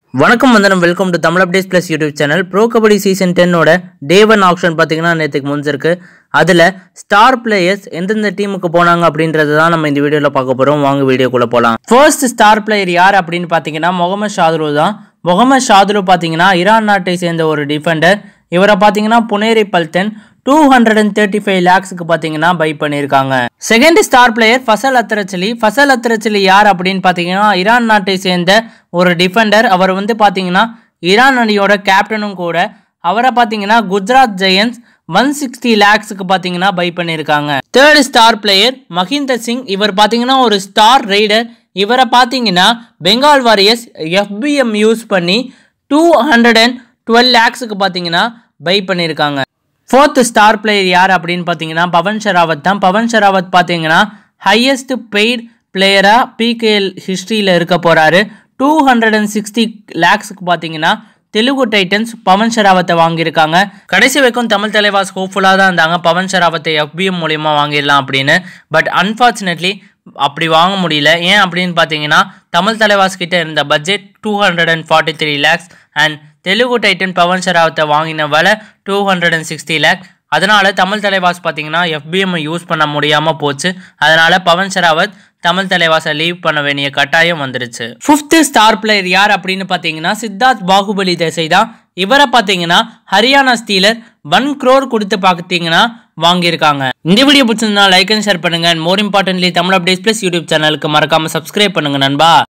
வணக்கம் வந்தனம் welcome to Tamil updates plus YouTube channel pro kabaddi season டென்னோட டே ஒன் ஆப்ஷன் பார்த்தீங்கன்னா நேற்றுக்கு முடிஞ்சிருக்கு அதில் ஸ்டார் பிளேயர்ஸ் எந்தெந்த டீமுக்கு போனாங்க அப்படின்றத தான் நம்ம இந்த வீடியோவில் பார்க்க போகிறோம் வாங்க வீடியோக்குள்ளே போகலாம் ஃபர்ஸ்ட் ஸ்டார் பிளேயர் யார் அப்படின்னு பார்த்தீங்கன்னா முகமது ஷாதுரு தான் முகமது ஷாதுரு பார்த்தீங்கன்னா ஈரான் நாட்டை சேர்ந்த ஒரு டிஃபெண்டர் இவரை பார்த்தீங்கன்னா Puneri Paltan two hundred and thirty five லேக்ஸுக்கு பார்த்தீங்கன்னா பை பண்ணியிருக்காங்க second star player Fazel Atrachali Fazel Atrachali யார் அப்படின்னு பார்த்தீங்கன்னா ஈரான் நாட்டை சேர்ந்த ஒரு டிஃபெண்டர் அவர் வந்து பார்த்தீங்கன்னா ஈரான் அணியோட கேப்டனும் கூட அவரை பார்த்தீங்கன்னா குஜராத் ஜெயன்ஸ் ஒன் சிக்ஸ்டி லேக்ஸுக்கு பார்த்தீங்கன்னா பை பண்ணியிருக்காங்க third star player Mahinder Singh இவர் பார்த்தீங்கன்னா ஒரு ஸ்டார் ரைடர் இவரை பார்த்தீங்கன்னா பெங்கால் வாரியர்ஸ் எஃபிஎம் யூஸ் பண்ணி டூ ஹண்ட்ரட் அண்ட் டுவெல் லேக்ஸுக்கு பார்த்தீங்கன்னா பை பண்ணியிருக்காங்க ஃபோர்த் ஸ்டார் பிளேயர் யார் அப்படின்னு பார்த்தீங்கன்னா பவன் ஷராவத் தான் பவன் ஷராவத் பார்த்தீங்கன்னா ஹையஸ்ட் பெய்ட் பிளேயராக பிகேஎல் ஹிஸ்ட்ரியில் இருக்க போகிறாரு டூ ஹண்ட்ரட் அண்ட் சிக்ஸ்டி லேக்ஸுக்கு பார்த்தீங்கன்னா தெலுங்கு டைட்டன்ஸ் பவன் ஷராவத்தை வாங்கியிருக்காங்க கடைசி வரைக்கும் தமிழ் தலைவாஸ் ஹோப்ஃபுல்லாக தான் இருந்தாங்க பவன் ஷராவத்தை எஃபிஎம் மூலியமாக வாங்கிடலாம் அப்படின்னு பட் அன்ஃபார்ச்சுனேட்லி அப்படி வாங்க முடியல ஏன் அப்படின்னு பார்த்தீங்கன்னா தமிழ் தலைவாஸ் கிட்ட இருந்த budget two hundred and forty three lakhs and Telugu titan Pavan ஷராவத்தை வாங்கின விலை two hundred and sixty lakh அதனால தமிழ் தலைவாஸ் பார்த்தீங்கன்னா எஃபிஎம் யூஸ் பண்ண முடியாமல் போச்சு அதனால பவன் ஷராவத் தமிழ் தலைவாசை லீவ் பண்ண வேண்டிய கட்டாயம் வந்துருச்சு ஃபிஃப்த் ஸ்டார் பிளேயர் யார் அப்படின்னு பார்த்தீங்கன்னா சித்தார்த் பாகுபலி தேசை தான் இவரை பார்த்தீங்கன்னா ஹரியானா ஸ்டீலர் ஒன் க்ரோர் கொடுத்து பார்த்தீங்கன்னா வாங்கியிருக்காங்க இந்த வீடியோ பிடிச்சிருந்தா லைக் அண்ட் ஷேர் பண்ணுங்க more importantly Tamil updates plus YouTube சேனலுக்கு மறக்காம சப்ஸ்கிரைப் பண்ணுங்க நண்பா